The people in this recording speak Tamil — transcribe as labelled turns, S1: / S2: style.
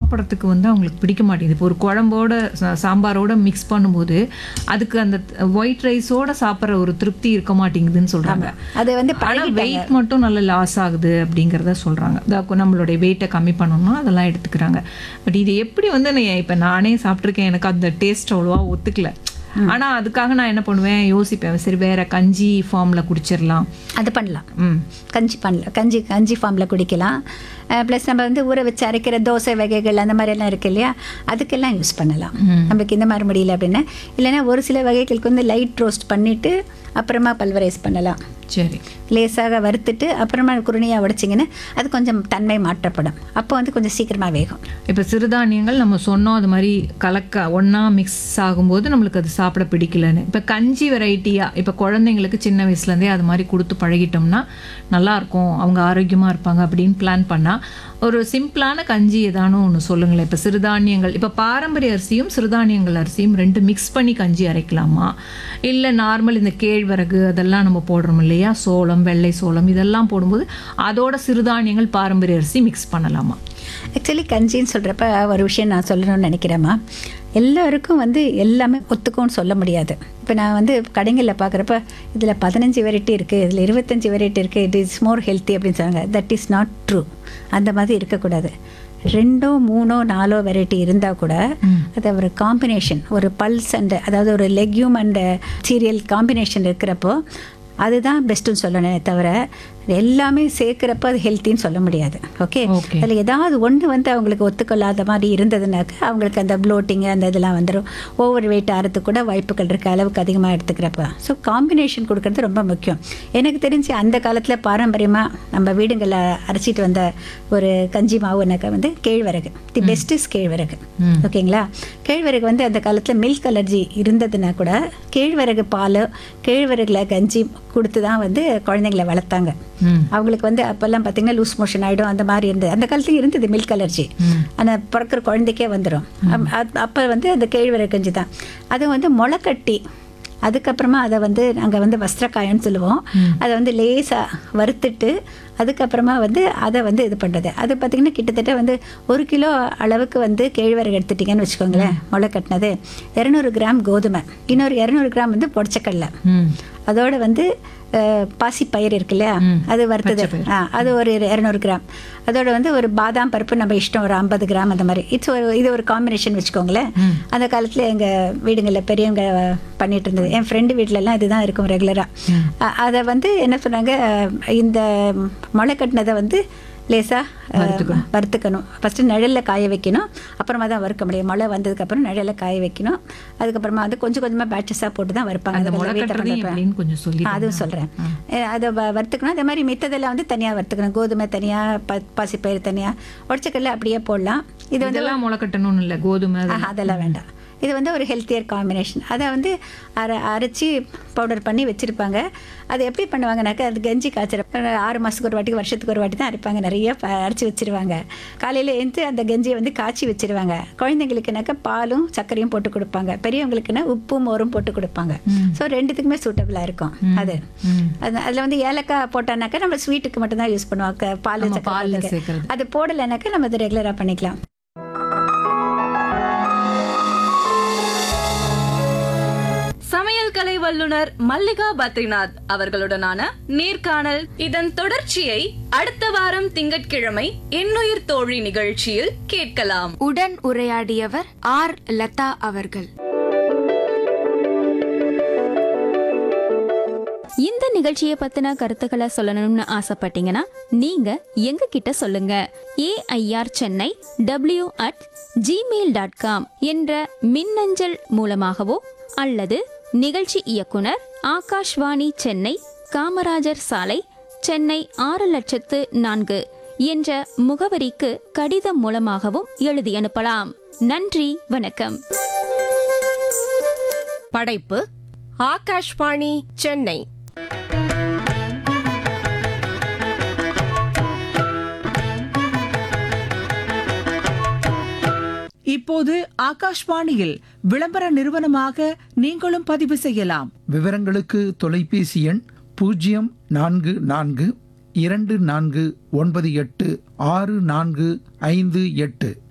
S1: சாப்பிட்றதுக்கு வந்து அவங்களுக்கு பிடிக்க மாட்டேங்குது இப்போ ஒரு குழம்போட சா- சாம்பாரோட மிக்ஸ் பண்ணும்போது அதுக்கு அந்த ஒயிட் ரைஸோட சாப்பிட்ற ஒரு திருப்தி இருக்க மாட்டேங்குதுன்னு சொல்றாங்க
S2: அது வந்து
S1: ஆனா வெயிட் மட்டும் நல்ல லாஸ் ஆகுது அப்படிங்கிறத சொல்றாங்க அதாவது நம்மளுடைய வெயிட்டை கம்மி பண்ணணும்னா அதெல்லாம் எடுத்துக்கிறாங்க பட் இது எப்படி வந்து நான் இப்போ நானே சாப்பிட்ருக்கேன் எனக்கு அந்த டேஸ்ட் அவ்வளோவா ஒத்துக்கல ஆனா அதுக்காக நான் என்ன பண்ணுவேன் யோசிப்பேன் சரி வேற கஞ்சி ஃபார்ம்ல குடிச்சிடலாம்
S2: அது பண்ணலாம்
S1: ம்
S2: கஞ்சி பண்ணலாம் கஞ்சி கஞ்சி ஃபார்மில் குடிக்கலாம் ப்ளஸ் நம்ம வந்து ஊற வச்சு அரைக்கிற தோசை வகைகள் அந்த மாதிரி எல்லாம் இருக்கு இல்லையா அதுக்கெல்லாம் யூஸ் பண்ணலாம் நமக்கு இந்த மாதிரி முடியல அப்படின்னா இல்லைன்னா ஒரு சில வகைகளுக்கு வந்து லைட் ரோஸ்ட் பண்ணிவிட்டு அப்புறமா பல்வரைஸ் பண்ணலாம்
S1: சரி
S2: லேசாக வறுத்துட்டு அப்புறமா குருணையாக உடைச்சிங்கன்னா அது கொஞ்சம் தன்மை மாற்றப்படும் அப்போ வந்து கொஞ்சம் சீக்கிரமாக வேகும்
S1: இப்போ சிறுதானியங்கள் நம்ம சொன்னோம் அது மாதிரி கலக்க ஒன்றா மிக்ஸ் ஆகும்போது நம்மளுக்கு அது சாப்பிட பிடிக்கலன்னு இப்போ கஞ்சி வெரைட்டியாக இப்போ குழந்தைங்களுக்கு சின்ன வயசுலேருந்தே அது மாதிரி கொடுத்து பழகிட்டோம்னா நல்லா இருக்கும் அவங்க ஆரோக்கியமாக இருப்பாங்க அப்படின்னு பிளான் பண்ணால் ஒரு சிம்பிளான கஞ்சி ஏதானும் ஒன்று சொல்லுங்களேன் இப்போ சிறுதானியங்கள் இப்போ பாரம்பரிய அரிசியும் சிறுதானியங்கள் அரிசியும் ரெண்டு மிக்ஸ் பண்ணி கஞ்சி அரைக்கலாமா இல்லை நார்மல் இந்த கேழ்வரகு அதெல்லாம் நம்ம போடுறோம் இல்லையா சோளம் வெள்ளை சோளம் இதெல்லாம் போடும்போது அதோட சிறுதானியங்கள் பாரம்பரிய அரிசி மிக்ஸ் பண்ணலாமா
S2: ஆக்சுவலி கஞ்சின்னு சொல்கிறப்ப ஒரு விஷயம் நான் சொல்லணும்னு நினைக்கிறேம்மா எல்லாருக்கும் வந்து எல்லாமே ஒத்துக்கும்னு சொல்ல முடியாது இப்போ நான் வந்து கடைகளில் பார்க்குறப்ப இதில் பதினஞ்சு வெரைட்டி இருக்குது இதில் இருபத்தஞ்சி வெரைட்டி இருக்குது இட் இஸ் மோர் ஹெல்த்தி அப்படின்னு சொன்னாங்க தட் இஸ் நாட் ட்ரூ அந்த மாதிரி இருக்கக்கூடாது ரெண்டோ மூணோ நாலோ வெரைட்டி இருந்தால் கூட அது ஒரு காம்பினேஷன் ஒரு பல்ஸ் அண்ட் அதாவது ஒரு லெக்யூம் அண்ட் சீரியல் காம்பினேஷன் இருக்கிறப்போ அதுதான் பெஸ்ட்டுன்னு சொல்லணும் தவிர எல்லாமே சேர்க்குறப்ப அது ஹெல்த்தின்னு சொல்ல முடியாது ஓகே
S1: Okay.
S2: அதில் ஏதாவது ஒன்று வந்து அவங்களுக்கு ஒத்துக்கொள்ளாத மாதிரி இருந்ததுனாக்க அவங்களுக்கு அந்த ப்ளோட்டிங் அந்த இதெல்லாம் வந்துடும் ஓவர் வெயிட் ஆகிறதுக்கு கூட வாய்ப்புகள் இருக்க அளவுக்கு அதிகமாக எடுத்துக்கிறப்ப ஸோ காம்பினேஷன் கொடுக்கறது ரொம்ப முக்கியம் எனக்கு தெரிஞ்சு அந்த காலத்தில் பாரம்பரியமாக நம்ம வீடுங்களில் அரைச்சிட்டு வந்த ஒரு கஞ்சி மாவுனாக்கா வந்து கேழ்வரகு தி பெஸ்ட் இஸ் கேழ்வரகு ஓகேங்களா கேழ்வரகு வந்து அந்த காலத்தில் மில்க் அலர்ஜி இருந்ததுன்னா கூட கேழ்வரகு பால் கேழ்வரகுல கஞ்சி கொடுத்து தான் வந்து குழந்தைங்களை வளர்த்தாங்க
S1: ம்
S2: அவங்களுக்கு வந்து அப்போல்லாம் பார்த்தீங்கன்னா லூஸ் மோஷன் ஆகிடும் அந்த மாதிரி இருந்தது அந்த காலத்துலையும் இருந்தது மில்க் அலர்ஜி ஆனால் பிறக்கிற குழந்தைக்கே வந்துடும் அப்போ வந்து அந்த கேழ்வரகு கஞ்சி தான் அது வந்து முளைக்கட்டி அதுக்கப்புறமா அதை வந்து நாங்கள் வந்து வஸ்திரக்காயம்னு சொல்லுவோம் அதை வந்து லேசாக வறுத்துட்டு அதுக்கப்புறமா வந்து அதை வந்து இது பண்ணுறது அது பார்த்திங்கன்னா கிட்டத்தட்ட வந்து ஒரு கிலோ அளவுக்கு வந்து கேழ்வரகு எடுத்துட்டிங்கன்னு வச்சுக்கோங்களேன் முளை கட்டினது இரநூறு கிராம் கோதுமை இன்னொரு இரநூறு கிராம் வந்து பொடிச்சக்கடலை
S1: ம்
S2: அதோட வந்து அஹ், பாசிப்பயிறு இருக்கு இல்லையா அது வறுத்தது ஆ அது ஒரு இரநூறு கிராம் அதோட வந்து ஒரு பாதாம் பருப்பு நம்ம இஷ்டம் ஒரு ஐம்பது கிராம் அந்த மாதிரி இட்ஸ் ஒரு இது ஒரு காம்பினேஷன் வச்சுக்கோங்களேன் அந்த காலத்தில் எங்கள் வீடுங்களில் பெரியவங்க பண்ணிட்டு இருந்தது என் ஃப்ரெண்டு வீட்டிலலாம் இதுதான் இருக்கும் ரெகுலராக அதை வந்து என்ன சொன்னாங்க அஹ், இந்த முளை கட்டினதை வந்து லேசாக வறுத்துக்கணும் ஃபஸ்ட்டு நிழலில் காய வைக்கணும் அப்புறமா தான் வறுக்க முடியும் மழை வந்ததுக்கப்புறம் நிழலில் காய வைக்கணும் அதுக்கப்புறமா வந்து கொஞ்சம் கொஞ்சமாக பேட்சஸாக போட்டு தான் வறுப்பாங்க
S1: அந்த
S2: அந்த
S1: முளை
S2: வீட்டில்
S1: கட்டுறது
S2: பண்றப்ப.
S1: எப்படின்னு கொஞ்சம் சொல்லி
S2: ஆ, அதுவும் சொல்கிறேன் அதை வ- வறுத்துக்கணும் அதே மாதிரி மித்ததெல்லாம் வந்து தனியாக வறுத்துக்கணும் கோதுமை தனியாக ப பாசிப்பயிறு தனியாக உடச்சக்கல்ல அப்படியே போடலாம் இது வந்து
S1: இதெல்லாம் முளை கட்டணும்னு இல்லை கோதுமை அது-
S2: ஆஹா, அதெல்லாம் வேண்டாம் இது வந்து ஒரு ஹெல்த்தியர் காம்பினேஷன் அதை வந்து அரை அரைச்சி பவுடர் பண்ணி வச்சுருப்பாங்க அது எப்படி பண்ணுவாங்கனாக்கா அது கஞ்சி காய்ச்சிற ஆறு மாதத்துக்கு ஒரு வாட்டி வருஷத்துக்கு ஒரு வாட்டி தான் அரைப்பாங்க நிறைய ப- அரைச்சி வச்சிருவாங்க காலையில் எழுந்து அந்த கஞ்சியை வந்து காய்ச்சி வச்சிருவாங்க குழந்தைங்களுக்குனாக்கா பாலும் சர்க்கரையும் போட்டு கொடுப்பாங்க பெரியவங்களுக்குன்னா உப்பும் மோரும் போட்டு கொடுப்பாங்க ஸோ ரெண்டுத்துக்குமே சூட்டபிளாக இருக்கும் அது
S1: ம்.
S2: அது அதில் வந்து ஏலக்காய் போட்டானாக்கா நம்ம ஸ்வீட்டுக்கு மட்டும்தான் யூஸ் பண்ணுவாங்க பால்
S1: ஆமா,
S2: சக்கரை
S1: பால்ல
S2: போடுறதுக்கு.
S1: சேர்க்கறது.
S2: அது போடலைனாக்கா நம்ம அதை ரெகுலராக பண்ணிக்கலாம்
S3: சமையல் கலை வல்லுனர் மல்லிகா பத்ரிநாத் அவர்களுடனான நேர்காணல் இதன் தொடர்ச்சியை அடுத்த வாரம் திங்கட்கிழமை எண்ணுயிர் தோழி நிகழ்ச்சியில் கேட்கலாம்
S4: உடன் உரையாடியவர் ஆர் லதா அவர்கள்
S5: இந்த நிகழ்ச்சியை பத்தின கருத்துக்களை சொல்லணும்னு ஆசைப்பட்டீங்கன்னா நீங்க எங்க கிட்ட சொல்லுங்க AIR Chennai W at Gmail dot com என்ற மின்னஞ்சல் மூலமாகவோ அல்லது நிகழ்ச்சி இயக்குனர் ஆகாஷ்வாணி சென்னை காமராஜர் சாலை சென்னை ஆறு லட்சத்து நான்கு என்ற முகவரிக்கு கடிதம் மூலமாகவும் எழுதி அனுப்பலாம் நன்றி வணக்கம்
S6: படைப்பு ஆகாஷ்வாணி சென்னை
S7: இப்போது ஆகாஷ்வாணியில் விளம்பர நிறுவனமாக நீங்களும் பதிவு செய்யலாம்
S8: விவரங்களுக்கு தொலைபேசி எண் பூஜ்ஜியம் நான்கு நான்கு இரண்டு நான்கு ஒன்பது எட்டு ஆறு நான்கு ஐந்து எட்டு